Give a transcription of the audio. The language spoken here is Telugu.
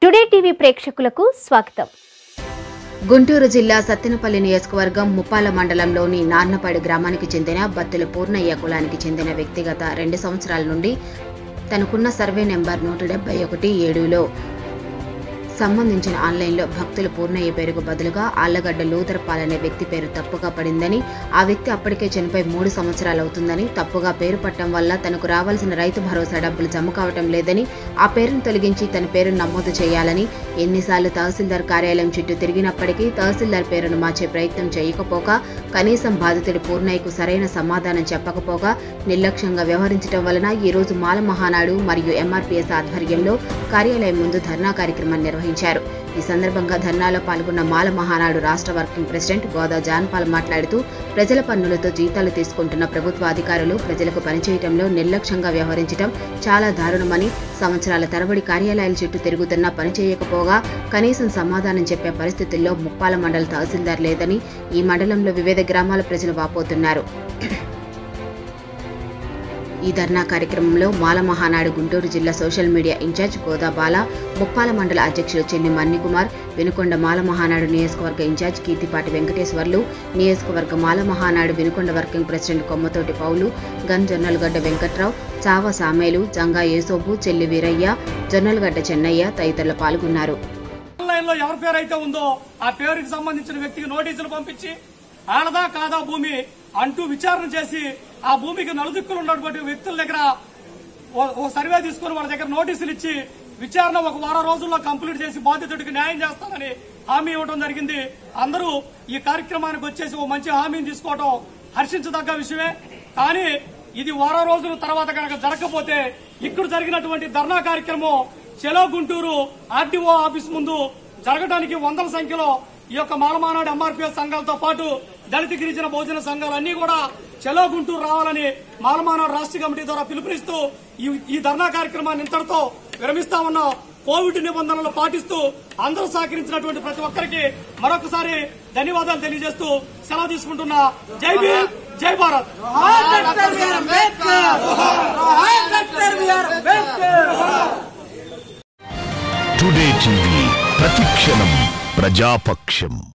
టుడే టీవీ ప్రేక్షకులకు స్వాగతం గుంటూరు జిల్లా సత్తెనపల్లి నియోజకవర్గం ముప్పాల మండలంలోని నార్నపాడు గ్రామానికి చెందిన బత్తుల పూర్ణయ్య కులానికి చెందిన వ్యక్తిగత రెండు సంవత్సరాల నుండి తనకున్న సర్వే నెంబర్ నూట డెబ్బై ఒకటి ఏడులో సంబంధించిన ఆన్లైన్లో భక్తుల పూర్ణయ్య పేరుకు బదులుగా ఆళ్లగడ్డ లూదర్పాల్ అనే వ్యక్తి పేరు తప్పుగా పడిందని ఆ వ్యక్తి అప్పటికే చనిపోయి మూడు సంవత్సరాలు అవుతుందని తప్పుగా పేరు పట్టడం వల్ల తనకు రావాల్సిన రైతు భరోసా డబ్బులు జమ కావటం లేదని ఆ పేరును తొలగించి తన పేరును నమోదు చేయాలని ఎన్నిసార్లు తహసీల్దార్ కార్యాలయం చుట్టూ తిరిగినప్పటికీ తహసీల్దార్ పేరును మార్చే ప్రయత్నం చేయకపోగా కనీసం బాధితుడి పూర్ణయ్యకు సరైన సమాధానం చెప్పకపోగా నిర్లక్ష్యంగా వ్యవహరించడం వలన ఈ రోజు మాల మహానాడు మరియు ఎంఆర్పీఎస్ ఆధ్వర్యంలో కార్యాలయం ముందు ధర్నా కార్యక్రమాన్ని నిర్వహించారు ఈ సందర్భంగా ధర్నాలో పాల్గొన్న మాల మహానాడు రాష్ట్ర వర్కింగ్ ప్రెసిడెంట్ గోదా జాన్పాల్ మాట్లాడుతూ ప్రజల పన్నులతో జీతాలు తీసుకుంటున్న ప్రభుత్వ అధికారులు ప్రజలకు పనిచేయటంలో నిర్లక్ష్యంగా వ్యవహరించడం చాలా దారుణమని సంవత్సరాల తరబడి కార్యాలయాల చుట్టూ తిరుగుతున్నా పని చేయకపోగా కనీసం సమాధానం చెప్పే పరిస్థితుల్లో ముప్పాల మండల తహసీల్దార్ లేదని ఈ మండలంలో వివిధ గ్రామాల ప్రజలు వాపోతున్నారు ఈ ధర్నా కార్యక్రమంలో మాల మహానాడు గుంటూరు జిల్లా సోషల్ మీడియా ఇన్ఛార్జ్ గోదాబాల ముప్పాల మండల అధ్యక్షులు చెన్ని మన్నికుమార్ వినుకొండ మాల మహానాడు నియోజకవర్గ ఇన్ఛార్జ్ కీర్తిపాటి వెంకటేశ్వర్లు నియోజకవర్గ మాల మహానాడు వినుకొండ వర్కింగ్ ప్రెసిడెంట్ కొమ్మతోటి పౌలు గన్ జొన్నలగడ్డ వెంకట్రావు చావ సామేలు జంగా యేసోబు చెల్లి వీరయ్య జొన్నలగడ్డ చెన్నయ్య తదితరులు పాల్గొన్నారు ఆన్లైన్ లో ఎవరి పేరు అయితే ఉందో ఆ పేరుకి సంబంధించిన వ్యక్తికి నోటీసులు పంపించి ఆడదా కాదా భూమి అంటూ విచారణ చేసి ఆ భూమికి నలుదిక్కులు ఉన్నటువంటి వ్యక్తుల దగ్గర ఓ- ఓ సర్వే తీసుకుని వాళ్ళ దగ్గర నోటీసులు ఇచ్చి విచారణ ఒక వారం రోజుల్లో కంప్లీట్ చేసి బాధితుడికి న్యాయం చేస్తానని హామీ ఇవ్వడం జరిగింది అందరూ ఈ కార్యక్రమానికి వచ్చేసి ఓ మంచి హామీని తీసుకోవడం హర్షించదగ్గ విషయమే కానీ ఇది వారం రోజుల తర్వాత కనుక జరగకపోతే ఇక్కడ జరిగినటువంటి ధర్నా కార్యక్రమం చెలో గుంటూరు ఆర్డీఓ ఆఫీస్ ముందు జరగడానికి వందల సంఖ్యలో ఈ యొక్క మాలమానాడు ఎంఆర్పీఎస్ సంఘాలతో పాటు దళిత గిరిజన బహుజన సంఘాలు అన్ని కూడా చెలో గుంటూరు రావాలని మాలమానాడు రాష్ట్ర కమిటీ ద్వారా పిలుపునిస్తూ ఈ ఈ ధర్నా కార్యక్రమాన్ని ఇంతటితో విరమిస్తా ఉన్నాం కోవిడ్ నిబంధనలు పాటిస్తూ అందరూ సహకరించినటువంటి ప్రతి ఒక్కరికి మరొకసారి ధన్యవాదాలు తెలియజేస్తూ సెలవు తీసుకుంటున్నా జై భీమ్ జై భారత్ టుడే టీవీ ప్రతిక్షణం ప్రజాపక్షం